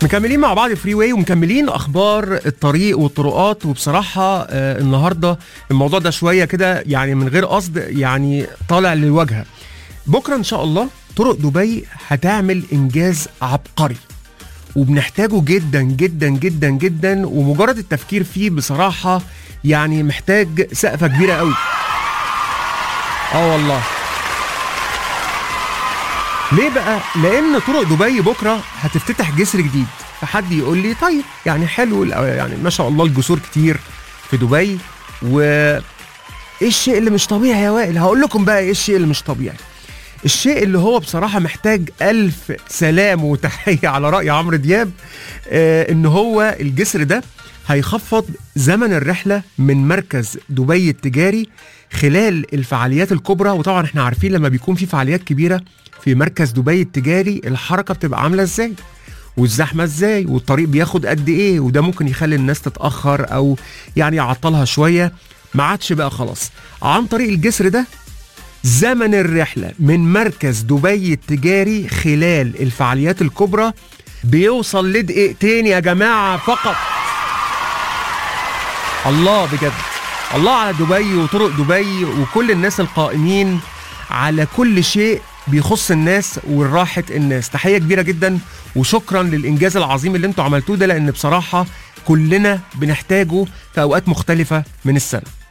مكملين مع بعض فري واي ومكملين اخبار الطريق والطرقات وبصراحه آه النهارده الموضوع ده شويه كده يعني من غير قصد يعني طالع للواجهه بكره ان شاء الله طرق دبي هتعمل انجاز عبقري وبنحتاجه جدا جدا جدا جدا ومجرد التفكير فيه بصراحه يعني محتاج سقفه كبيره قوي اه والله ليه بقى؟ لأن طرق دبي بكرة هتفتتح جسر جديد، فحد يقول لي طيب يعني حلو يعني ما شاء الله الجسور كتير في دبي و ايه الشيء اللي مش طبيعي يا وائل؟ هقول لكم بقى ايه الشيء اللي مش طبيعي. الشيء اللي هو بصراحة محتاج ألف سلام وتحية على رأي عمرو دياب آه إن هو الجسر ده هيخفض زمن الرحلة من مركز دبي التجاري خلال الفعاليات الكبرى وطبعا احنا عارفين لما بيكون في فعاليات كبيرة في مركز دبي التجاري الحركة بتبقى عاملة ازاي والزحمة ازاي والطريق بياخد قد ايه وده ممكن يخلي الناس تتأخر او يعني يعطلها شوية ما عادش بقى خلاص عن طريق الجسر ده زمن الرحلة من مركز دبي التجاري خلال الفعاليات الكبرى بيوصل لدقيقتين يا جماعة فقط الله بجد الله على دبي وطرق دبي وكل الناس القائمين على كل شيء بيخص الناس وراحة الناس تحية كبيرة جدا وشكرا للإنجاز العظيم اللي انتوا عملتوه ده لأن بصراحة كلنا بنحتاجه في أوقات مختلفة من السنة